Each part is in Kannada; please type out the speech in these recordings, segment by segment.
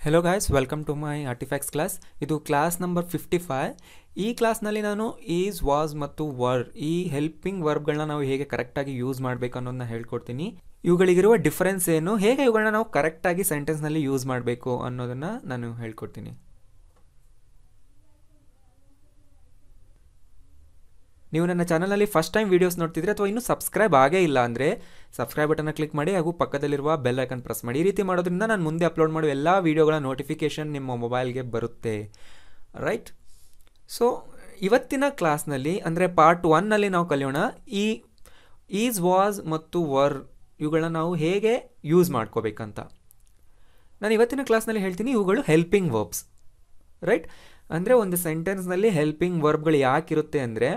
hello guys welcome to my artefacts class ಇದು ಕ್ಲಾಸ್ ನಂಬರ್ ಫಿಫ್ಟಿ ಫೈವ್ ಈ ಕ್ಲಾಸ್ನಲ್ಲಿ ನಾನು ಈಸ್ ವಾಸ್ ಮತ್ತು ವರ್ ಈ ಹೆಲ್ಪಿಂಗ್ ವರ್ಬ್ಗಳನ್ನ ನಾವು ಹೇಗೆ ಕರೆಕ್ಟಾಗಿ ಯೂಸ್ ಮಾಡಬೇಕು ಅನ್ನೋದನ್ನ ಹೇಳ್ಕೊಡ್ತೀನಿ ಇವುಗಳಿಗಿರುವ ಡಿಫರೆನ್ಸ್ ಏನು ಹೇಗೆ ಇವುಗಳನ್ನ ನಾವು ಕರೆಕ್ಟಾಗಿ ಸೆಂಟೆನ್ಸ್ನಲ್ಲಿ ಯೂಸ್ ಮಾಡಬೇಕು ಅನ್ನೋದನ್ನು ನಾನು ಹೇಳ್ಕೊಡ್ತೀನಿ ನೀವು ನನ್ನ ಚಾನಲಲ್ಲಿ ಫಸ್ಟ್ ಟೈಮ್ ವೀಡಿಯೋಸ್ ನೋಡ್ತಿದ್ರೆ ಅಥವಾ ಇನ್ನೂ ಸಬ್ಸ್ಕ್ರೈಬ್ ಆಗೇ ಇಲ್ಲ ಅಂದರೆ ಸಬ್ಸ್ಕ್ರೈಬ್ ಬಟನ್ನ ಕ್ಲಿಕ್ ಮಾಡಿ ಹಾಗೂ ಪಕ್ಕದಲ್ಲಿರುವ ಬೆಲ್ ಐಕನ್ ಪ್ರೆಸ್ ಮಾಡಿ ಈ ರೀತಿ ಮಾಡೋದ್ರಿಂದ ನಾನು ಮುಂದೆ ಅಪ್ಲೋಡ್ ಮಾಡುವ ಎಲ್ಲ ವೀಡಿಯೋಗಳ ನೋಟಿಫಿಕೇಷನ್ ನಿಮ್ಮ ಮೊಬೈಲ್ಗೆ ಬರುತ್ತೆ ರೈಟ್ ಸೊ ಇವತ್ತಿನ ಕ್ಲಾಸ್ನಲ್ಲಿ ಅಂದರೆ ಪಾರ್ಟ್ ಒನ್ನಲ್ಲಿ ನಾವು ಕಲಿಯೋಣ ಈ ಈಸ್ ವಾಸ್ ಮತ್ತು ವರ್ ಇವುಗಳನ್ನ ನಾವು ಹೇಗೆ ಯೂಸ್ ಮಾಡ್ಕೋಬೇಕಂತ ನಾನು ಇವತ್ತಿನ ಕ್ಲಾಸ್ನಲ್ಲಿ ಹೇಳ್ತೀನಿ ಇವುಗಳು ಹೆಲ್ಪಿಂಗ್ ವರ್ಬ್ಸ್ ರೈಟ್ ಅಂದರೆ ಒಂದು ಸೆಂಟೆನ್ಸ್ನಲ್ಲಿ ಹೆಲ್ಪಿಂಗ್ ವರ್ಬ್ಗಳು ಯಾಕಿರುತ್ತೆ ಅಂದರೆ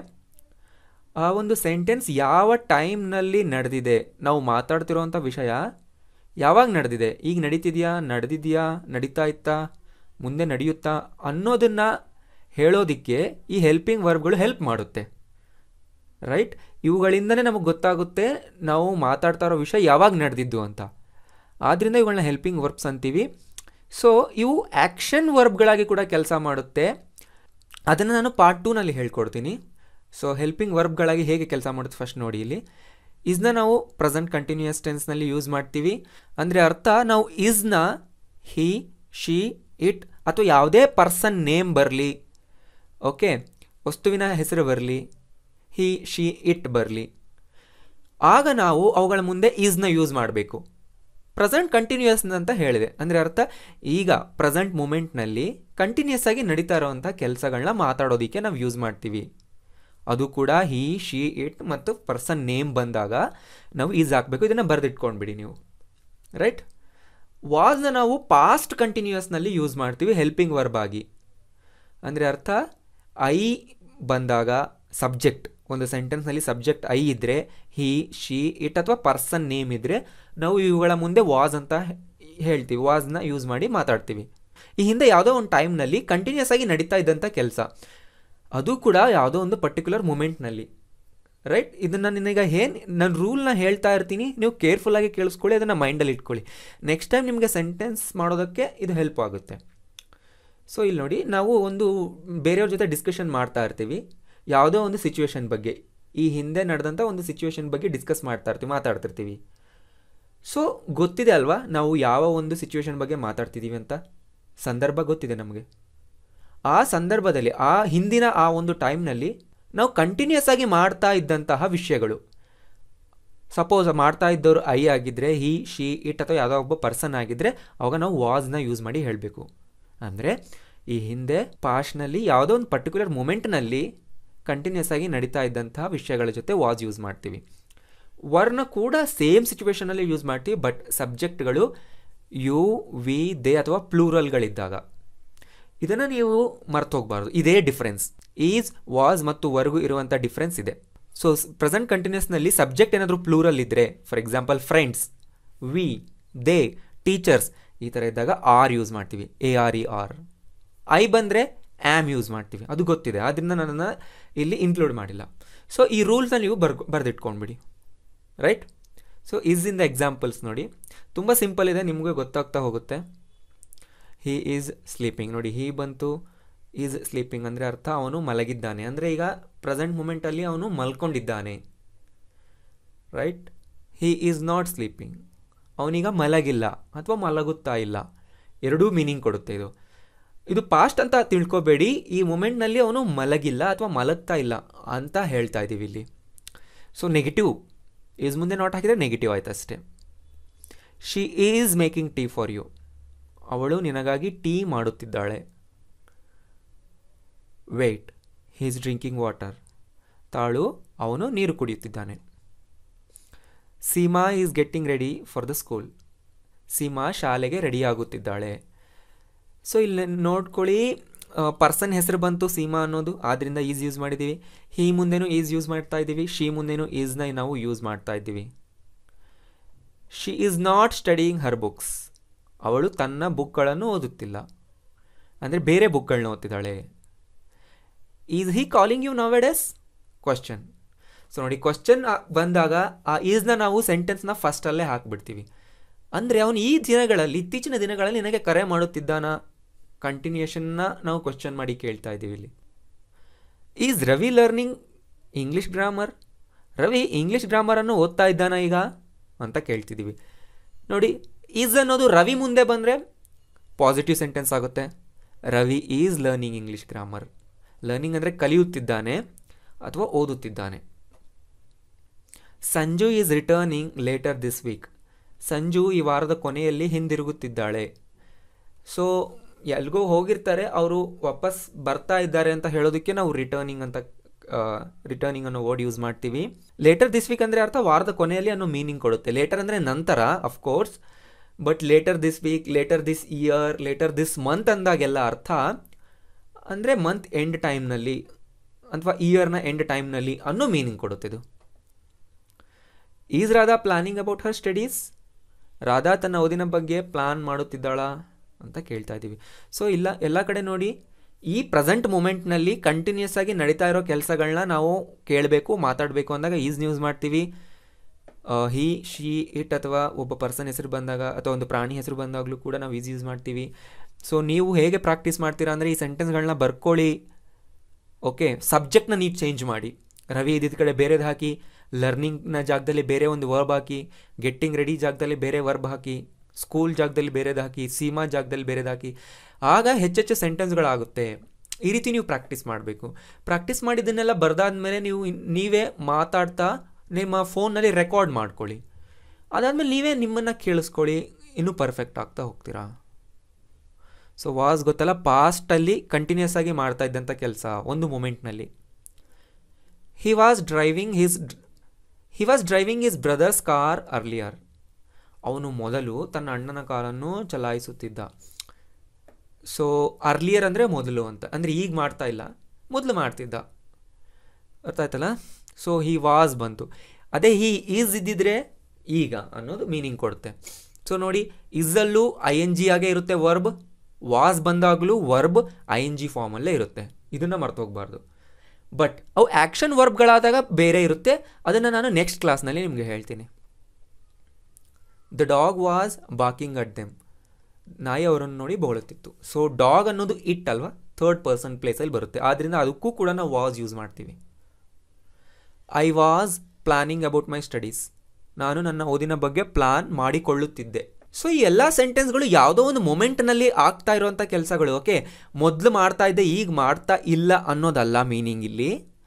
ಆ ಒಂದು ಸೆಂಟೆನ್ಸ್ ಯಾವ ಟೈಮ್ನಲ್ಲಿ ನಡೆದಿದೆ ನಾವು ಮಾತಾಡ್ತಿರೋವಂಥ ವಿಷಯ ಯಾವಾಗ ನಡೆದಿದೆ ಈಗ ನಡೀತಿದೆಯಾ ನಡೆದಿದೆಯಾ ನಡೀತಾ ಇತ್ತಾ ಮುಂದೆ ನಡೆಯುತ್ತಾ ಅನ್ನೋದನ್ನು ಹೇಳೋದಕ್ಕೆ ಈ ಹೆಲ್ಪಿಂಗ್ ವರ್ಬ್ಗಳು ಹೆಲ್ಪ್ ಮಾಡುತ್ತೆ ರೈಟ್ ಇವುಗಳಿಂದನೇ ನಮಗೆ ಗೊತ್ತಾಗುತ್ತೆ ನಾವು ಮಾತಾಡ್ತಾ ಇರೋ ವಿಷಯ ಯಾವಾಗ ನಡೆದಿದ್ದು ಅಂತ ಆದ್ದರಿಂದ ಇವುಗಳನ್ನ ಹೆಲ್ಪಿಂಗ್ ವರ್ಬ್ಸ್ ಅಂತೀವಿ ಸೊ ಇವು ಆ್ಯಕ್ಷನ್ ವರ್ಬ್ಗಳಾಗಿ ಕೂಡ ಕೆಲಸ ಮಾಡುತ್ತೆ ಅದನ್ನು ನಾನು ಪಾರ್ಟ್ ಟೂನಲ್ಲಿ ಹೇಳ್ಕೊಡ್ತೀನಿ ಸೊ ಹೆಲ್ಪಿಂಗ್ ವರ್ಬ್ಗಳಾಗಿ ಹೇಗೆ ಕೆಲಸ ಮಾಡುತ್ತೆ ಫಸ್ಟ್ ನೋಡಿ ಇಲ್ಲಿ ಇಸ್ನ ನಾವು ಪ್ರೆಸೆಂಟ್ ಕಂಟಿನ್ಯೂಯಸ್ ಟೆನ್ಸ್ನಲ್ಲಿ ಯೂಸ್ ಮಾಡ್ತೀವಿ ಅಂದರೆ ಅರ್ಥ ನಾವು ಇಸ್ನ ಹಿ ಶಿ ಇಟ್ ಅಥವಾ ಯಾವುದೇ ಪರ್ಸನ್ ನೇಮ್ ಬರಲಿ ಓಕೆ ವಸ್ತುವಿನ ಹೆಸರು ಬರಲಿ ಹಿ ಶಿ ಇಟ್ ಬರಲಿ ಆಗ ನಾವು ಅವುಗಳ ಮುಂದೆ ಈಸ್ನ ಯೂಸ್ ಮಾಡಬೇಕು ಪ್ರೆಸೆಂಟ್ ಕಂಟಿನ್ಯೂಯಸ್ ಅಂತ ಹೇಳಿದೆ ಅಂದರೆ ಅರ್ಥ ಈಗ ಪ್ರೆಸೆಂಟ್ ಮೂಮೆಂಟ್ನಲ್ಲಿ ಕಂಟಿನ್ಯೂಸ್ ಆಗಿ ನಡೀತಾ ಇರೋವಂಥ ಕೆಲಸಗಳನ್ನ ಮಾತಾಡೋದಕ್ಕೆ ನಾವು ಯೂಸ್ ಮಾಡ್ತೀವಿ ಅದು ಕೂಡ ಹಿ ಶಿ ಇಟ್ ಮತ್ತು ಪರ್ಸನ್ ನೇಮ್ ಬಂದಾಗ ನಾವು ಈಸ್ ಹಾಕಬೇಕು ಇದನ್ನು ಬರೆದಿಟ್ಕೊಂಡ್ಬಿಡಿ ನೀವು ರೈಟ್ ವಾಸ್ನ ನಾವು ಪಾಸ್ಟ್ ಕಂಟಿನ್ಯೂಯಸ್ನಲ್ಲಿ ಯೂಸ್ ಮಾಡ್ತೀವಿ ಹೆಲ್ಪಿಂಗ್ ವರ್ಬ್ ಆಗಿ ಅಂದರೆ ಅರ್ಥ ಐ ಬಂದಾಗ ಸಬ್ಜೆಕ್ಟ್ ಒಂದು ಸೆಂಟೆನ್ಸ್ನಲ್ಲಿ ಸಬ್ಜೆಕ್ಟ್ ಐ ಇದ್ದರೆ ಹಿ ಶಿ ಇಟ್ ಅಥವಾ ಪರ್ಸನ್ ನೇಮ್ ಇದ್ದರೆ ನಾವು ಇವುಗಳ ಮುಂದೆ ವಾಸ್ ಅಂತ ಹೇಳ್ತೀವಿ ವಾಸ್ನ ಯೂಸ್ ಮಾಡಿ ಮಾತಾಡ್ತೀವಿ ಈ ಹಿಂದೆ ಯಾವುದೋ ಒಂದು ಟೈಮ್ನಲ್ಲಿ ಕಂಟಿನ್ಯೂಸ್ ಆಗಿ ನಡೀತಾ ಇದ್ದಂಥ ಕೆಲಸ ಅದು ಕೂಡ ಯಾವುದೋ ಒಂದು ಪರ್ಟಿಕ್ಯುಲರ್ ಮೂಮೆಂಟ್ನಲ್ಲಿ ರೈಟ್ ಇದನ್ನು ನಿನಗೆ ಏನು ನಾನು ರೂಲ್ನ ಹೇಳ್ತಾ ಇರ್ತೀನಿ ನೀವು ಕೇರ್ಫುಲ್ಲಾಗಿ ಕೇಳಿಸ್ಕೊಳ್ಳಿ ಅದನ್ನು ಮೈಂಡಲ್ಲಿ ಇಟ್ಕೊಳ್ಳಿ ನೆಕ್ಸ್ಟ್ ಟೈಮ್ ನಿಮಗೆ ಸೆಂಟೆನ್ಸ್ ಮಾಡೋದಕ್ಕೆ ಇದು ಹೆಲ್ಪ್ ಆಗುತ್ತೆ ಸೊ ಇಲ್ಲಿ ನೋಡಿ ನಾವು ಒಂದು ಬೇರೆಯವ್ರ ಜೊತೆ ಡಿಸ್ಕಷನ್ ಮಾಡ್ತಾ ಇರ್ತೀವಿ ಯಾವುದೋ ಒಂದು ಸಿಚುವೇಶನ್ ಬಗ್ಗೆ ಈ ಹಿಂದೆ ನಡೆದಂಥ ಒಂದು ಸಿಚುವೇಶನ್ ಬಗ್ಗೆ ಡಿಸ್ಕಸ್ ಮಾಡ್ತಾ ಇರ್ತೀವಿ ಮಾತಾಡ್ತಿರ್ತೀವಿ ಸೊ ಗೊತ್ತಿದೆ ಅಲ್ವಾ ನಾವು ಯಾವ ಒಂದು ಸಿಚುವೇಶನ್ ಬಗ್ಗೆ ಮಾತಾಡ್ತಿದ್ದೀವಿ ಅಂತ ಸಂದರ್ಭ ಗೊತ್ತಿದೆ ನಮಗೆ ಆ ಸಂದರ್ಭದಲ್ಲಿ ಆ ಹಿಂದಿನ ಆ ಒಂದು ಟೈಮ್ನಲ್ಲಿ ನಾವು ಕಂಟಿನ್ಯೂಸ್ ಆಗಿ ಮಾಡ್ತಾ ಇದ್ದಂತಹ ವಿಷಯಗಳು ಸಪೋಸ್ ಮಾಡ್ತಾ ಇದ್ದವರು ಐ ಆಗಿದ್ದರೆ ಹಿ ಶಿ ಇಟ್ ಅಥವಾ ಯಾವುದೋ ಒಬ್ಬ ಪರ್ಸನ್ ಆಗಿದ್ದರೆ ಅವಾಗ ನಾವು ವಾಸ್ನ ಯೂಸ್ ಮಾಡಿ ಹೇಳಬೇಕು ಅಂದರೆ ಈ ಹಿಂದೆ ಪಾಸ್ಟ್ನಲ್ಲಿ ಯಾವುದೋ ಒಂದು ಪರ್ಟಿಕ್ಯುಲರ್ ಮೂಮೆಂಟ್ನಲ್ಲಿ ಕಂಟಿನ್ಯೂಸ್ ಆಗಿ ನಡೀತಾ ಇದ್ದಂತಹ ವಿಷಯಗಳ ಜೊತೆ ವಾಸ್ ಯೂಸ್ ಮಾಡ್ತೀವಿ ವರ್ನ ಕೂಡ ಸೇಮ್ ಸಿಚುವೇಷನಲ್ಲಿ ಯೂಸ್ ಮಾಡ್ತೀವಿ ಬಟ್ ಸಬ್ಜೆಕ್ಟ್ಗಳು ಯು ವಿ ದೇ ಅಥವಾ ಪ್ಲೂರಲ್ಗಳಿದ್ದಾಗ ಇದನ್ನು ನೀವು ಮರ್ತೋಗ್ಬಾರ್ದು ಇದೇ ಡಿಫ್ರೆನ್ಸ್ ಈಸ್ ವಾಸ್ ಮತ್ತು ವರ್ಗು ಇರುವಂಥ ಡಿಫ್ರೆನ್ಸ್ ಇದೆ ಸೊ ಪ್ರೆಸೆಂಟ್ ಕಂಟಿನ್ಯೂಸ್ನಲ್ಲಿ ಸಬ್ಜೆಕ್ಟ್ ಏನಾದರೂ ಪ್ಲೂರಲ್ ಇದ್ದರೆ for example friends we they teachers ಈ ಥರ ಇದ್ದಾಗ ಆರ್ ಯೂಸ್ ಮಾಡ್ತೀವಿ A R E or I ಬಂದರೆ ಆ್ಯಮ್ ಯೂಸ್ ಮಾಡ್ತೀವಿ ಅದು ಗೊತ್ತಿದೆ ಆದ್ದರಿಂದ ನನ್ನನ್ನು ಇಲ್ಲಿ ಇನ್ಕ್ಲೂಡ್ ಮಾಡಿಲ್ಲ ಸೊ ಈ ರೂಲ್ಸ್ನ ನೀವು ಬರ್ ಬರೆದಿಟ್ಕೊಂಡ್ಬಿಡಿ right so is in the examples ನೋಡಿ ತುಂಬ ಸಿಂಪಲ್ ಇದೆ ನಿಮಗೆ ಗೊತ್ತಾಗ್ತಾ ಹೋಗುತ್ತೆ ಹಿ ಈಸ್ ಸ್ಲೀಪಿಂಗ್ ನೋಡಿ ಹಿ ಬಂತು ಈಸ್ ಸ್ಲೀಪಿಂಗ್ ಅಂದರೆ ಅರ್ಥ ಅವನು ಮಲಗಿದ್ದಾನೆ ಅಂದರೆ ಈಗ ಪ್ರೆಸೆಂಟ್ ಮೂಮೆಂಟಲ್ಲಿ ಅವನು ಮಲ್ಕೊಂಡಿದ್ದಾನೆ right he is not sleeping ಅವನೀಗ ಮಲಗಿಲ್ಲ ಅಥವಾ ಮಲಗುತ್ತಾ ಇಲ್ಲ ಎರಡೂ ಮೀನಿಂಗ್ ಕೊಡುತ್ತೆ ಇದು ಇದು ಪಾಸ್ಟ್ ಅಂತ ತಿಳ್ಕೊಬೇಡಿ ಈ ಮೂಮೆಂಟ್ನಲ್ಲಿ ಅವನು ಮಲಗಿಲ್ಲ ಅಥವಾ ಮಲಗ್ತಾ ಇಲ್ಲ ಅಂತ ಹೇಳ್ತಾ ಇದ್ದೀವಿ ಇಲ್ಲಿ ಸೊ ನೆಗೆಟಿವ್ ಈಸ್ ಮುಂದೆ ನಾಟ್ ಹಾಕಿದರೆ ನೆಗೆಟಿವ್ ಆಯ್ತು ಅಷ್ಟೇ she is making tea for you ಅವಳು ನಿನಗಾಗಿ ಟೀ ಮಾಡುತ್ತಿದ್ದಾಳೆ ವೇಟ್ ಹೀಸ್ ಡ್ರಿಂಕಿಂಗ್ ವಾಟರ್ ತಾಳು ಅವನು ನೀರು ಕುಡಿಯುತ್ತಿದ್ದಾನೆ Seema is getting ready for the school Seema ಶಾಲೆಗೆ ರೆಡಿಯಾಗುತ್ತಿದ್ದಾಳೆ ಸೊ ಇಲ್ಲಿ ನೋಡ್ಕೊಳ್ಳಿ ಪರ್ಸನ್ ಹೆಸರು ಬಂತು ಸೀಮಾ ಅನ್ನೋದು ಆದ್ದರಿಂದ ಈಸ್ ಯೂಸ್ ಮಾಡಿದ್ದೀವಿ ಹಿ ಮುಂದೆನೂ ಈಸ್ ಯೂಸ್ ಮಾಡ್ತಾ ಇದ್ದೀವಿ ಶಿ ಮುಂದೆನೂ ಈಸ್ನ ನಾವು ಯೂಸ್ ಮಾಡ್ತಾ ಇದ್ದೀವಿ she is not studying her books ಅವಳು ತನ್ನ ಬುಕ್ಗಳನ್ನು ಓದುತ್ತಿಲ್ಲ ಅಂದರೆ ಬೇರೆ ಬುಕ್ಗಳನ್ನ ಓದ್ತಿದ್ದಾಳೆ is he calling you nowadays question so ನೋಡಿ ಕ್ವಶನ್ ಬಂದಾಗ ಆ ಈಸ್ನ ನಾವು ಸೆಂಟೆನ್ಸ್ನ ಫಸ್ಟಲ್ಲೇ ಹಾಕ್ಬಿಡ್ತೀವಿ ಅಂದರೆ ಅವನು ಈ ದಿನಗಳಲ್ಲಿ ಇತ್ತೀಚಿನ ದಿನಗಳಲ್ಲಿ ನಿನಗೆ ಕರೆ ಮಾಡುತ್ತಿದ್ದಾನ ಕಂಟಿನ್ಯೂಷನ್ನ ನಾವು ಕ್ವಶನ್ ಮಾಡಿ ಕೇಳ್ತಾ ಇದ್ದೀವಿ ಇಲ್ಲಿ is Ravi learning English grammar Ravi English ಗ್ರಾಮರನ್ನು ಓದ್ತಾ ಇದ್ದಾನ ಈಗ ಅಂತ ಕೇಳ್ತಿದ್ದೀವಿ ನೋಡಿ ಈಸ್ ಅನ್ನೋದು ರವಿ ಮುಂದೆ ಬಂದರೆ ಪಾಸಿಟಿವ್ ಸೆಂಟೆನ್ಸ್ ಆಗುತ್ತೆ Ravi is learning English grammar learning ಅಂದರೆ ಕಲಿಯುತ್ತಿದ್ದಾನೆ ಅಥವಾ ಓದುತ್ತಿದ್ದಾನೆ Sanju is returning later this week Sanju ಈ ವಾರದ ಕೊನೆಯಲ್ಲಿ ಹಿಂದಿರುಗುತ್ತಿದ್ದಾಳೆ ಸೊ ಎಲ್ಗೋ ಹೋಗಿರ್ತಾರೆ ಅವರು ವಾಪಸ್ ಬರ್ತಾ ಇದ್ದಾರೆ ಅಂತ ಹೇಳೋದಕ್ಕೆ ನಾವು ರಿಟರ್ನಿಂಗ್ ಅಂತ ರಿಟರ್ನಿಂಗ್ ಅನ್ನೋ ವರ್ಡ್ ಯೂಸ್ ಮಾಡ್ತೀವಿ ಲೇಟರ್ ದಿಸ್ ವೀಕ್ ಅಂದರೆ ಅರ್ಥ ವಾರದ ಕೊನೆಯಲ್ಲಿ ಅನ್ನೋ ಮೀನಿಂಗ್ ಕೊಡುತ್ತೆ ಲೇಟರ್ ಅಂದರೆ ನಂತರ of course but later this week later this year later this month ಅಂದಾಗೆಲ್ಲ ಅರ್ಥ ಅಂದರೆ ಮಂತ್ ಎಂಡ್ ಟೈಮ್ನಲ್ಲಿ ಅಥವಾ ಇಯರ್ನ ಎಂಡ್ ಟೈಮ್ನಲ್ಲಿ ಅನ್ನೋ ಮೀನಿಂಗ್ ಕೊಡುತ್ತೆ ಇದು is Radha planning about her studies Radha ತನ್ನ ಓದಿನ ಬಗ್ಗೆ ಪ್ಲಾನ್ ಮಾಡುತ್ತಿದ್ದಾಳಾ ಅಂತ ಕೇಳ್ತಾ ಇದ್ದೀವಿ ಸೊ ಇಲ್ಲ ಎಲ್ಲ ಕಡೆ ನೋಡಿ ಈ ಪ್ರೆಸೆಂಟ್ ಮೂಮೆಂಟ್ನಲ್ಲಿ ಕಂಟಿನ್ಯೂಸ್ ಆಗಿ ನಡೀತಾ ಇರೋ ಕೆಲಸಗಳನ್ನ ನಾವು ಕೇಳಬೇಕು ಮಾತಾಡಬೇಕು ಅಂದಾಗ ಈಸ್ ನ್ಯೂಸ್ ಮಾಡ್ತೀವಿ ಹಿ ಶಿ ಇಟ್ ಅಥವಾ ಒಬ್ಬ ಪರ್ಸನ್ ಹೆಸರು ಬಂದಾಗ ಅಥವಾ ಒಂದು ಪ್ರಾಣಿ ಹೆಸರು ಬಂದಾಗಲೂ ಕೂಡ ನಾವು ಈಸ್ ಯೂಸ್ ಮಾಡ್ತೀವಿ ಸೊ ನೀವು ಹೇಗೆ ಪ್ರಾಕ್ಟೀಸ್ ಮಾಡ್ತೀರಾ ಅಂದರೆ ಈ ಸೆಂಟೆನ್ಸ್ಗಳನ್ನ ಬರ್ಕೊಳ್ಳಿ ಓಕೆ ಸಬ್ಜೆಕ್ಟ್ನ ನೀವು ಚೇಂಜ್ ಮಾಡಿ ರವಿ ಇದ್ದಿದ್ದ ಕಡೆ ಬೇರೆದು ಹಾಕಿ ಲರ್ನಿಂಗ್ನ ಜಾಗದಲ್ಲಿ ಬೇರೆ ಒಂದು ವರ್ಬ್ ಹಾಕಿ ಗೆಟ್ಟಿಂಗ್ ರೆಡಿ ಜಾಗದಲ್ಲಿ ಬೇರೆ ವರ್ಬ್ ಹಾಕಿ ಸ್ಕೂಲ್ ಜಾಗದಲ್ಲಿ ಬೇರೆದು ಹಾಕಿ ಸೀಮಾ ಜಾಗದಲ್ಲಿ ಬೇರೆದು ಹಾಕಿ ಆಗ ಹೆಚ್ಚೆಚ್ಚು ಸೆಂಟೆನ್ಸ್ಗಳಾಗುತ್ತೆ ಈ ರೀತಿ ನೀವು ಪ್ರಾಕ್ಟೀಸ್ ಮಾಡಬೇಕು ಪ್ರಾಕ್ಟೀಸ್ ಮಾಡಿದ್ದನ್ನೆಲ್ಲ ಬರೆದಾದ್ಮೇಲೆ ನೀವು ನೀವೇ ಮಾತಾಡ್ತಾ ನಿಮ್ಮ ಫೋನ್ನಲ್ಲಿ ರೆಕಾರ್ಡ್ ಮಾಡ್ಕೊಳ್ಳಿ ಅದಾದಮೇಲೆ ನೀವೇ ನಿಮ್ಮನ್ನು ಕೇಳಿಸ್ಕೊಳ್ಳಿ ಇನ್ನೂ ಪರ್ಫೆಕ್ಟ್ ಆಗ್ತಾ ಹೋಗ್ತೀರಾ ಸೊ ವಾಸ್ ಗೊತ್ತಲ್ಲ ಪಾಸ್ಟಲ್ಲಿ ಕಂಟಿನ್ಯೂಸ್ ಆಗಿ ಮಾಡ್ತಾ ಇದ್ದಂಥ ಕೆಲಸ ಒಂದು ಮೂಮೆಂಟ್ನಲ್ಲಿ he was driving his he was driving his brother's car earlier ಅವನು ಮೊದಲು ತನ್ನ ಅಣ್ಣನ ಕಾರನ್ನು ಚಲಾಯಿಸುತ್ತಿದ್ದ ಸೊ ಅರ್ಲಿಯರ್ ಅಂದರೆ ಮೊದಲು ಅಂತ ಅಂದರೆ ಈಗ ಮಾಡ್ತಾ ಇಲ್ಲ ಮೊದಲು ಮಾಡ್ತಿದ್ದ ಅರ್ಥ ಆಯ್ತಲ್ಲ ಸೊ ಹಿ ವಾಸ್ ಬಂತು ಅದೇ ಹಿ ಈಸ್ ಇದ್ದಿದ್ರೆ ಈಗ ಅನ್ನೋದು ಮೀನಿಂಗ್ ಕೊಡುತ್ತೆ ಸೊ ನೋಡಿ ಇಸಲ್ಲೂ ಐ ಎನ್ ಜಿ ಆಗೇ ಇರುತ್ತೆ ವರ್ಬ್ ವಾಸ್ ಬಂದಾಗಲೂ ವರ್ಬ್ ಐ ಎನ್ ಜಿ ಫಾರ್ಮಲ್ಲೇ ಇರುತ್ತೆ ಇದನ್ನು ಮರ್ತೋಗ್ಬಾರ್ದು ಬಟ್ ಅವು ಆ್ಯಕ್ಷನ್ ವರ್ಬ್ಗಳಾದಾಗ ಬೇರೆ ಇರುತ್ತೆ ಅದನ್ನು ನಾನು ನೆಕ್ಸ್ಟ್ ಕ್ಲಾಸ್ನಲ್ಲಿ ನಿಮಗೆ ಹೇಳ್ತೀನಿ the dog was barking at them ನಾಯಿ ಅವರನ್ನು ನೋಡಿ ಬೊಗಳುತ್ತಿತ್ತು ಸೊ ಡಾಗ್ ಅನ್ನೋದು ಇಟ್ ಅಲ್ವಾ ಥರ್ಡ್ ಪರ್ಸನ್ ಪ್ಲೇಸಲ್ಲಿ ಬರುತ್ತೆ ಆದ್ದರಿಂದ ಅದಕ್ಕೂ ಕೂಡ ನಾವು ವಾಸ್ ಯೂಸ್ ಮಾಡ್ತೀವಿ I was planning about my studies ನಾನು ನನ್ನ ಓದಿನ ಬಗ್ಗೆ ಪ್ಲಾನ್ ಮಾಡಿಕೊಳ್ಳುತ್ತಿದ್ದೆ ಸೊ ಈ ಎಲ್ಲ ಸೆಂಟೆನ್ಸ್ಗಳು ಯಾವುದೋ ಒಂದು ಮೊಮೆಂಟ್ನಲ್ಲಿ ಆಗ್ತಾ ಇರುವಂಥ ಕೆಲಸಗಳು ಓಕೆ ಮೊದಲು ಮಾಡ್ತಾ ಇದ್ದೆ ಈಗ ಮಾಡ್ತಾ ಇಲ್ಲ ಅನ್ನೋದಲ್ಲ ಮೀನಿಂಗ್ ಇಲ್ಲಿ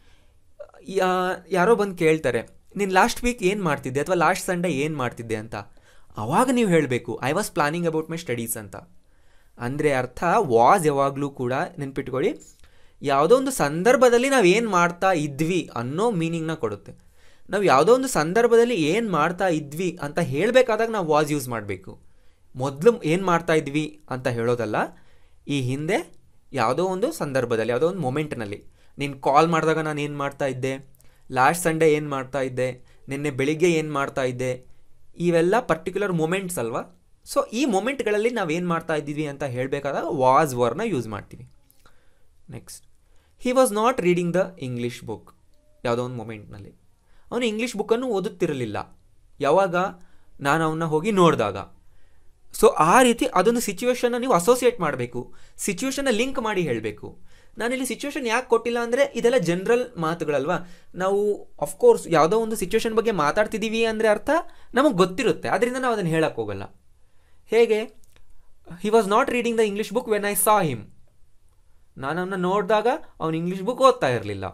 ಯಾರೋ ಬಂದು ಕೇಳ್ತಾರೆ ನೀನು ಲಾಸ್ಟ್ ವೀಕ್ ಏನು ಮಾಡ್ತಿದ್ದೆ ಅಥವಾ ಲಾಸ್ಟ್ ಸಂಡೇ ಏನು ಮಾಡ್ತಿದ್ದೆ ಅಂತ ಆವಾಗ ನೀವು ಹೇಳಬೇಕು I was planning about my studies ಅಂತ ಅಂದರೆ ಅರ್ಥ ವಾಸ್ ಯಾವಾಗಲೂ ಕೂಡ ನೆನ್ಪಿಟ್ಕೊಳ್ಳಿ ಯಾವುದೋ ಒಂದು ಸಂದರ್ಭದಲ್ಲಿ ನಾವು ಏನು ಮಾಡ್ತಾ ಇದ್ವಿ ಅನ್ನೋ ಮೀನಿಂಗ್ನ ಕೊಡುತ್ತೆ ನಾವು ಯಾವುದೋ ಒಂದು ಸಂದರ್ಭದಲ್ಲಿ ಏನು ಮಾಡ್ತಾ ಇದ್ವಿ ಅಂತ ಹೇಳಬೇಕಾದಾಗ ನಾವು ವಾಸ್ ಯೂಸ್ ಮಾಡಬೇಕು ಮೊದಲು ಏನು ಮಾಡ್ತಾ ಇದ್ವಿ ಅಂತ ಹೇಳೋದಲ್ಲ ಈ ಹಿಂದೆ ಯಾವುದೋ ಒಂದು ಸಂದರ್ಭದಲ್ಲಿ ಯಾವುದೋ ಒಂದು ಮೊಮೆಂಟ್ನಲ್ಲಿ ನೀನು ಕಾಲ್ ಮಾಡಿದಾಗ ನಾನು ಏನು ಮಾಡ್ತಾ ಇದ್ದೆ ಲಾಸ್ಟ್ ಸಂಡೇ ಏನು ಮಾಡ್ತಾ ಇದ್ದೆ ನಿನ್ನೆ ಬೆಳಿಗ್ಗೆ ಏನು ಮಾಡ್ತಾ ಇದ್ದೆ ಇವೆಲ್ಲ ಪರ್ಟಿಕ್ಯುಲರ್ ಮೊಮೆಂಟ್ಸ್ ಅಲ್ವಾ ಸೊ ಈ ಮೊಮೆಂಟ್ಗಳಲ್ಲಿ ನಾವು ಏನು ಮಾಡ್ತಾ ಇದ್ದೀವಿ ಅಂತ ಹೇಳಬೇಕಾದಾಗ ವಾಸ್ ವರ್ನ ಯೂಸ್ ಮಾಡ್ತೀವಿ next he was not reading the English book ಯಾವುದೋ ಒಂದು ಮೊಮೆಂಟ್ನಲ್ಲಿ ಅವನು ಇಂಗ್ಲೀಷ್ ಬುಕ್ಕನ್ನು ಓದುತ್ತಿರಲಿಲ್ಲ ಯಾವಾಗ ನಾನು ಅವನ್ನ ಹೋಗಿ ನೋಡಿದಾಗ ಸೊ ಆ ರೀತಿ ಅದೊಂದು ಸಿಚುವೇಶನ್ನ ನೀವು ಅಸೋಸಿಯೇಟ್ ಮಾಡಬೇಕು ಸಿಚುವೇಶನ್ನ ಲಿಂಕ್ ಮಾಡಿ ಹೇಳಬೇಕು ನಾನಿಲ್ಲಿ ಸಿಚುವೇಶನ್ ಯಾಕೆ ಕೊಟ್ಟಿಲ್ಲ ಅಂದರೆ ಇದೆಲ್ಲ ಜನರಲ್ ಮಾತುಗಳಲ್ವಾ ನಾವು ಅಫ್ಕೋರ್ಸ್ ಯಾವುದೋ ಒಂದು ಸಿಚುವೇಶನ್ ಬಗ್ಗೆ ಮಾತಾಡ್ತಿದ್ದೀವಿ ಅಂದರೆ ಅರ್ಥ ನಮಗೆ ಗೊತ್ತಿರುತ್ತೆ ಅದರಿಂದ ನಾವು ಅದನ್ನು ಹೇಳಕ್ಕೆ ಹೋಗಲ್ಲ ಹೇಗೆ he was not reading the English book when I saw him ನಾನು ಅವನ್ನ ನೋಡಿದಾಗ ಅವನು ಇಂಗ್ಲೀಷ್ ಬುಕ್ ಓದ್ತಾ ಇರಲಿಲ್ಲ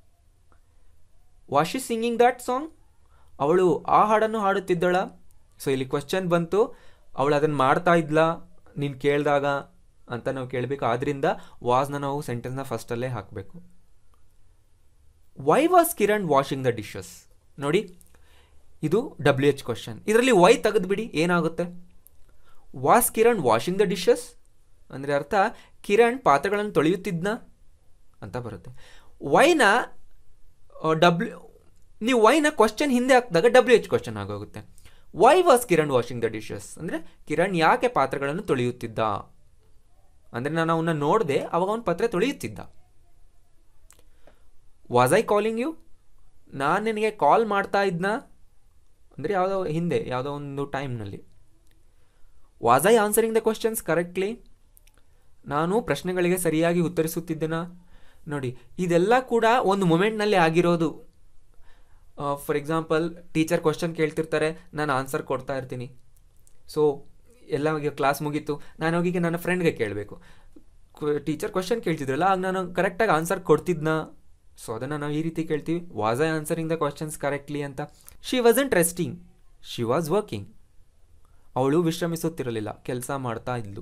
was is singing that song ಅವಳು ಆ ಹಾಡನ್ನು ಹಾಡುತ್ತಿದ್ದಳ ಸೊ ಇಲ್ಲಿ ಕ್ವಶನ್ ಬಂತು ಅವಳು ಅದನ್ನು ಮಾಡ್ತಾ ಇದ್ಲಾ ನೀನು ಕೇಳಿದಾಗ ಅಂತ ನಾವು ಕೇಳಬೇಕು ಆದ್ದರಿಂದ ವಾಸ್ನ ನಾವು ಸೆಂಟೆನ್ಸ್ನ ಫಸ್ಟಲ್ಲೇ ಹಾಕಬೇಕು why was Kiran washing the dishes ನೋಡಿ ಇದು ಡಬ್ಲ್ಯೂ ಎಚ್ ಕ್ವಶನ್ ಇದರಲ್ಲಿ ವೈ ತೆಗೆದುಬಿಡಿ ಏನಾಗುತ್ತೆ was Kiran washing the dishes ಅಂದರೆ ಅರ್ಥ ಕಿರಣ್ ಪಾತ್ರೆಗಳನ್ನು ತೊಳೆಯುತ್ತಿದ್ನ ಅಂತ ಬರುತ್ತೆ ವೈನ ಡಬ್ಲ್ಯೂ ನೀವು ವೈನ ಕ್ವಶನ್ ಹಿಂದೆ ಹಾಕಿದಾಗ ಡಬ್ಲ್ಯೂ ಎಚ್ ಕ್ವಶನ್ ಆಗೋಗುತ್ತೆ why was Kiran washing the dishes ಅಂದರೆ ಕಿರಣ್ ಯಾಕೆ ಪಾತ್ರೆಗಳನ್ನು ತೊಳೆಯುತ್ತಿದ್ದ ಅಂದರೆ ನಾನು ಅವನ್ನ ನೋಡಿದೆ ಅವಾಗ ಅವನ ಪಾತ್ರೆ ತೊಳೆಯುತ್ತಿದ್ದ ವಾಸ್ ಐ ಕಾಲಿಂಗ್ ಯು ನಾನು ನಿನಗೆ ಕಾಲ್ ಮಾಡ್ತಾ ಇದ್ನ ಅಂದರೆ ಯಾವುದೋ ಹಿಂದೆ ಯಾವುದೋ ಒಂದು ಟೈಮ್ನಲ್ಲಿ was I answering the questions correctly ನಾನು ಪ್ರಶ್ನೆಗಳಿಗೆ ಸರಿಯಾಗಿ ಉತ್ತರಿಸುತ್ತಿದ್ದೆನಾ ನೋಡಿ ಇದೆಲ್ಲ ಕೂಡ ಒಂದು ಮೊಮೆಂಟ್ನಲ್ಲಿ ಆಗಿರೋದು ಫಾರ್ ಎಕ್ಸಾಂಪಲ್ ಟೀಚರ್ ಕ್ವಶನ್ ಕೇಳ್ತಿರ್ತಾರೆ ನಾನು ಆನ್ಸರ್ ಕೊಡ್ತಾ ಇರ್ತೀನಿ ಸೊ ಎಲ್ಲ ಕ್ಲಾಸ್ ಮುಗೀತು ನಾನು ಹೋಗಿ ನನ್ನ ಫ್ರೆಂಡ್ಗೆ ಕೇಳಬೇಕು ಟೀಚರ್ ಕ್ವಶನ್ ಕೇಳ್ತಿದ್ರಲ್ಲ ಆಗ ನಾನು ಕರೆಕ್ಟಾಗಿ ಆನ್ಸರ್ ಕೊಡ್ತಿದ್ನಾ ಸೊ ಅದನ್ನು ನಾವು ಈ ರೀತಿ ಕೇಳ್ತೀವಿ was I answering the questions correctly ಅಂತ she wasn't resting she was working ಅವಳು ವಿಶ್ರಮಿಸುತ್ತಿರಲಿಲ್ಲ ಕೆಲಸ ಮಾಡ್ತಾ ಇದ್ಲು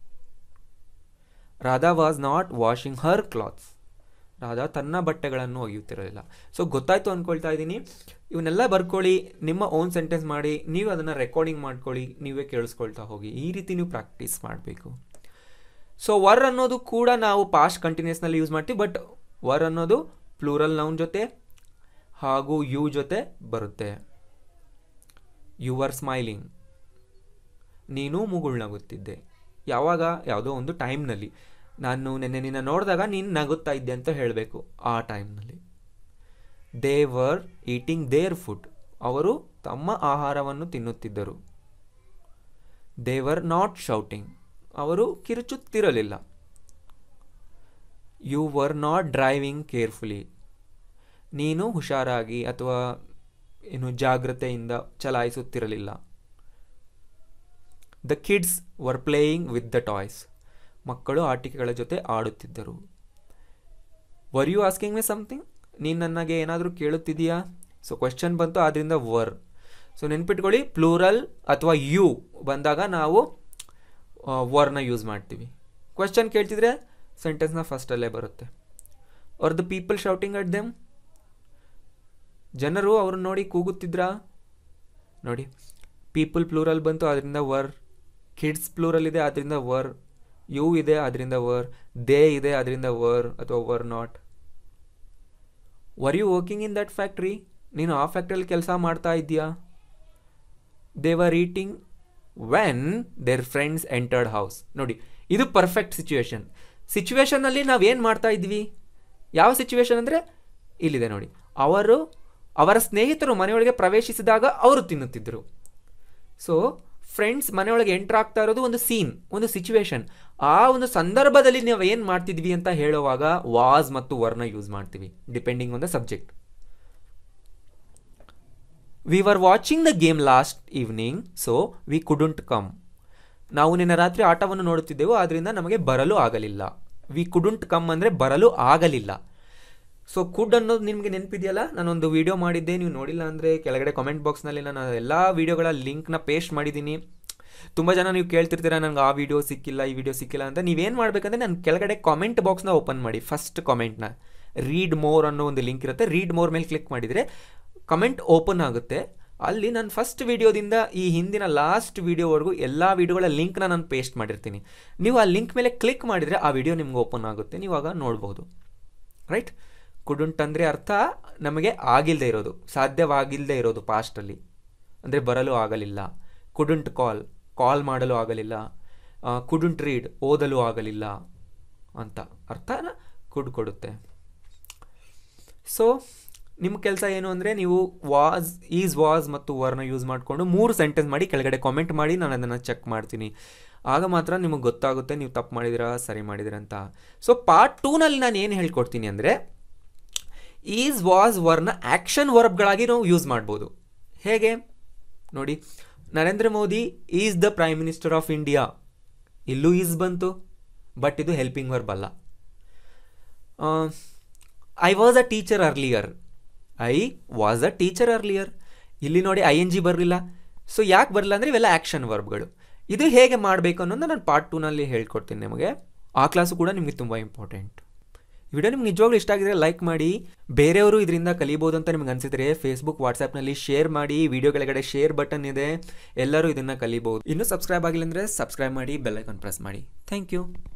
Radha was not washing her clothes Radha ತನ್ನ ಬಟ್ಟೆಗಳನ್ನು ಒಗೆಯುತ್ತಿರಲಿಲ್ಲ ಸೊ ಗೊತ್ತಾಯ್ತು ಅಂದ್ಕೊಳ್ತಾ ಇದ್ದೀನಿ ಇವನ್ನೆಲ್ಲ ಬರ್ಕೊಳ್ಳಿ ನಿಮ್ಮ ಓನ್ ಸೆಂಟೆನ್ಸ್ ಮಾಡಿ ನೀವು ಅದನ್ನು ರೆಕಾರ್ಡಿಂಗ್ ಮಾಡ್ಕೊಳ್ಳಿ ನೀವೇ ಕೇಳಿಸ್ಕೊಳ್ತಾ ಹೋಗಿ ಈ ರೀತಿ ನೀವು ಪ್ರಾಕ್ಟೀಸ್ ಮಾಡಬೇಕು ಸೊ ವರ್ ಅನ್ನೋದು ಕೂಡ ನಾವು ಪಾಸ್ಟ್ ಕಂಟಿನ್ಯೂಸ್ನಲ್ಲಿ ಯೂಸ್ ಮಾಡ್ತೀವಿ ಬಟ್ ವರ್ ಅನ್ನೋದು ಪ್ಲೂರಲ್ ನೌನ್ ಜೊತೆ ಹಾಗೂ ಯು ಜೊತೆ ಬರುತ್ತೆ ಯು ಆರ್ ಸ್ಮೈಲಿಂಗ್ ನೀನು ಮುಗುಳ್ನಗುತ್ತಿದ್ದೆ ಯಾವಾಗ ಯಾವುದೋ ಒಂದು ಟೈಮ್ನಲ್ಲಿ ನಾನು ನೆನ್ನೆ ನಿನ್ನ ನೋಡಿದಾಗ ನೀನು ನಗುತ್ತಾ ಇದ್ದೆ ಅಂತ ಹೇಳಬೇಕು ಆ ಟೈಮ್ನಲ್ಲಿ they were eating their food ಅವರು ತಮ್ಮ ಆಹಾರವನ್ನು ತಿನ್ನುತ್ತಿದ್ದರು ದೇ ವರ್ ನಾಟ್ ಶೌಟಿಂಗ್ ಅವರು ಕಿರುಚುತ್ತಿರಲಿಲ್ಲ you were not driving carefully ನೀನು ಹುಷಾರಾಗಿ ಅಥವಾ ಏನು ಜಾಗ್ರತೆಯಿಂದ ಚಲಾಯಿಸುತ್ತಿರಲಿಲ್ಲ the kids were playing with the toys ಮಕ್ಕಳು ಆಟಿಕೆಗಳ ಜೊತೆ ಆಡುತ್ತಿದ್ದರು were you asking me something ನೀನು ನನಗೆ ಏನಾದರೂ ಕೇಳುತ್ತಿದೆಯಾ ಸೊ ಕ್ವೆಶ್ಚನ್ ಬಂತು ಆದ್ದರಿಂದ ವರ್ ಸೊ ನೆನ್ಪಿಟ್ಕೊಳ್ಳಿ ಪ್ಲೂರಲ್ ಅಥವಾ ಯು ಬಂದಾಗ ನಾವು ವರ್ನ ಯೂಸ್ ಮಾಡ್ತೀವಿ ಕ್ವೆಶ್ಚನ್ ಕೇಳ್ತಿದ್ರೆ ಸೆಂಟೆನ್ಸ್ನ ಫಸ್ಟಲ್ಲೇ ಬರುತ್ತೆ are the people shouting at them ಜನರು ಅವ್ರನ್ನ ನೋಡಿ ಕೂಗುತ್ತಿದ್ರಾ ನೋಡಿ ಪೀಪಲ್ ಪ್ಲೂರಲ್ ಬಂತು ಅದರಿಂದ ವರ್ ಕಿಡ್ಸ್ ಪ್ಲೂರಲ್ ಇದೆ ಅದರಿಂದ ವರ್ ಯು ಇದೆ ಅದರಿಂದ ವರ್ ದೇ ಇದೆ ಅದರಿಂದ ವರ್ ಅಥವಾ were not were you working in that factory ನೀನು ಆ ಫ್ಯಾಕ್ಟ್ರಿಯಲ್ಲಿ ಕೆಲಸ ಮಾಡ್ತಾ ಇದೆಯಾ they were eating when their friends entered house ನೋಡಿ ಇದು ಪರ್ಫೆಕ್ಟ್ ಸಿಚುವೇಶನ್ ಸಿಚುವೇಶನಲ್ಲಿ ನಾವು ಏನು ಮಾಡ್ತಾ ಇದ್ವಿ ಯಾವ ಸಿಚುವೇಶನ್ ಅಂದರೆ ಇಲ್ಲಿದೆ ನೋಡಿ ಅವರು ಅವರ ಸ್ನೇಹಿತರು ಮನೆಯೊಳಗೆ ಪ್ರವೇಶಿಸಿದಾಗ ಅವರು ತಿನ್ನುತ್ತಿದ್ದರು ಸೊ ಫ್ರೆಂಡ್ಸ್ ಮನೆಯೊಳಗೆ ಎಂಟರ್ ಆಗ್ತಾ ಇರೋದು ಒಂದು ಸೀನ್ ಒಂದು ಸಿಚುವೇಶನ್ ಆ ಒಂದು ಸಂದರ್ಭದಲ್ಲಿ ನಾವು ಏನು ಮಾಡ್ತಿದ್ವಿ ಅಂತ ಹೇಳುವಾಗ ವಾಸ್ ಮತ್ತು ವರ್ನ ಯೂಸ್ ಮಾಡ್ತೀವಿ depending on the subject we were watching the game last evening so we couldn't come ನಾವು ನಿನ್ನೆ ರಾತ್ರಿ ಆಟವನ್ನು ನೋಡುತ್ತಿದ್ದೆವು ಆದ್ದರಿಂದ ನಮಗೆ ಬರಲು ಆಗಲಿಲ್ಲ ವಿ ಕುಡುಂಟ್ ಕಮ್ ಅಂದರೆ ಬರಲು ಆಗಲಿಲ್ಲ ಸೊ ಕುಡ್ ಅನ್ನೋದು ನಿಮಗೆ ನೆನಪಿದೆಯಲ್ಲ ನಾನೊಂದು ವಿಡಿಯೋ ಮಾಡಿದ್ದೆ ನೀವು ನೋಡಿಲ್ಲ ಅಂದರೆ ಕೆಳಗಡೆ ಕಾಮೆಂಟ್ ಬಾಕ್ಸ್ನಲ್ಲಿ ನಾನು ಎಲ್ಲ ವೀಡಿಯೋಗಳ ಲಿಂಕ್ನ ಪೇಸ್ಟ್ ಮಾಡಿದ್ದೀನಿ ತುಂಬ ಜನ ನೀವು ಕೇಳ್ತಿರ್ತೀರ ನನಗೆ ಆ ವಿಡಿಯೋ ಸಿಕ್ಕಿಲ್ಲ ಈ ವಿಡಿಯೋ ಸಿಕ್ಕಿಲ್ಲ ಅಂತ ನೀವೇನು ಮಾಡಬೇಕಂದ್ರೆ ನಾನು ಕೆಳಗಡೆ ಕಾಮೆಂಟ್ ಬಾಕ್ಸ್ನ ಓಪನ್ ಮಾಡಿ ಫಸ್ಟ್ ಕಾಮೆಂಟ್ನ ರೀಡ್ ಮೋರ್ ಅನ್ನೋ ಒಂದು ಲಿಂಕ್ ಇರುತ್ತೆ ರೀಡ್ ಮೋರ್ ಮೇಲೆ ಕ್ಲಿಕ್ ಮಾಡಿದರೆ ಕಮೆಂಟ್ ಓಪನ್ ಆಗುತ್ತೆ ಅಲ್ಲಿ ನಾನು ಫಸ್ಟ್ ವಿಡಿಯೋದಿಂದ ಈ ಹಿಂದಿನ ಲಾಸ್ಟ್ ವಿಡಿಯೋವರೆಗೂ ಎಲ್ಲ ವಿಡಿಯೋಗಳ ಲಿಂಕ್ನ ನಾನು ಪೇಸ್ಟ್ ಮಾಡಿರ್ತೀನಿ ನೀವು ಆ ಲಿಂಕ್ ಮೇಲೆ ಕ್ಲಿಕ್ ಮಾಡಿದರೆ ಆ ವಿಡಿಯೋ ನಿಮ್ಗೆ ಓಪನ್ ಆಗುತ್ತೆ ನೀವು ಆಗ ನೋಡ್ಬೋದು ರೈಟ್ ಕುಡುಂಟ್ ಅಂದರೆ ಅರ್ಥ ನಮಗೆ ಆಗಿಲ್ಲದೆ ಇರೋದು ಸಾಧ್ಯವಾಗಿಲ್ಲದೆ ಇರೋದು ಪಾಸ್ಟಲ್ಲಿ ಅಂದರೆ ಬರಲು ಆಗಲಿಲ್ಲ ಕುಡುಂಟ್ ಕಾಲ್ ಕಾಲ್ ಮಾಡಲು ಆಗಲಿಲ್ಲ ಕುಡುಂಟ್ ರೀಡ್ ಓದಲು ಆಗಲಿಲ್ಲ ಅಂತ ಅರ್ಥನ ಕುಡ್ ಕೊಡುತ್ತೆ ಸೊ ನಿಮ್ಮ ಕೆಲಸ ಏನು ಅಂದರೆ ನೀವು ವಾಸ್ ಈಸ್ ವಾಸ್ ಮತ್ತು ವರ್ನ ಯೂಸ್ ಮಾಡಿಕೊಂಡು ಮೂರು ಸೆಂಟೆನ್ಸ್ ಮಾಡಿ ಕೆಳಗಡೆ ಕಾಮೆಂಟ್ ಮಾಡಿ ನಾನು ಅದನ್ನು ಚೆಕ್ ಮಾಡ್ತೀನಿ ಆಗ ಮಾತ್ರ ನಿಮಗೆ ಗೊತ್ತಾಗುತ್ತೆ ನೀವು ತಪ್ಪು ಮಾಡಿದಿರಾ ಸರಿ ಮಾಡಿದಿರ ಅಂತ ಸೊ ಪಾರ್ಟ್ ಟೂನಲ್ಲಿ ನಾನು ಏನು ಹೇಳ್ಕೊಡ್ತೀನಿ ಅಂದರೆ ಈಸ್ ವಾಸ್ ವರ್ನ ಆ್ಯಕ್ಷನ್ ವರ್ಬ್ಗಳಾಗಿ ನಾವು ಯೂಸ್ ಮಾಡ್ಬೋದು ಹೇಗೆ ನೋಡಿ Narendra Modi is the prime minister of India ಇಲ್ಲೂ ಈಸ್ ಬಂತು ಬಟ್ ಇದು ಹೆಲ್ಪಿಂಗ್ ವರ್ಬ್ ಅಲ್ಲ I was a teacher earlier I was a teacher earlier ಇಲ್ಲಿ ನೋಡಿ ಐ ಎನ್ ಜಿ ಬರಲಿಲ್ಲ ಸೊ ಯಾಕೆ ಬರಲ್ಲ ಅಂದರೆ ಇವೆಲ್ಲ ಆ್ಯಕ್ಷನ್ ವರ್ಬ್ಗಳು ಇದು ಹೇಗೆ ಮಾಡಬೇಕು ಅನ್ನೋದನ್ನ ನಾನು ಪಾರ್ಟ್ ಟೂನಲ್ಲಿ ಹೇಳ್ಕೊಡ್ತೀನಿ ನಿಮಗೆ ಆ ಕ್ಲಾಸು ಕೂಡ ನಿಮಗೆ ತುಂಬ ಇಂಪಾರ್ಟೆಂಟ್ ವಿಡಿಯೋ ನಿಮ್ಗೆ ನಿಜವಾಗ್ಲೂ ಇಷ್ಟ ಆಗಿದ್ರೆ ಲೈಕ್ ಮಾಡಿ ಬೇರೆಯವರು ಇದರಿಂದ ಕಲಿಬೋದು ಅಂತ ನಿಮ್ಗೆ ಅನಿಸಿದ್ರೆ ಫೇಸ್ಬುಕ್ ವಾಟ್ಸಾಪ್ನಲ್ಲಿ ಶೇರ್ ಮಾಡಿ ವಿಡಿಯೋ ಕೆಳಗಡೆ ಶೇರ್ ಬಟನ್ ಇದೆ ಎಲ್ಲರೂ ಇದನ್ನು ಕಲಿಬೋದು ಇನ್ನೂ ಸಬ್ಸ್ಕ್ರೈಬ್ ಆಗಿಲ್ಲ ಅಂದರೆ ಸಬ್ಸ್ಕ್ರೈಬ್ ಮಾಡಿ ಬೆಲ್ಲೈಕನ್ ಪ್ರೆಸ್ ಮಾಡಿ ಥ್ಯಾಂಕ್ ಯು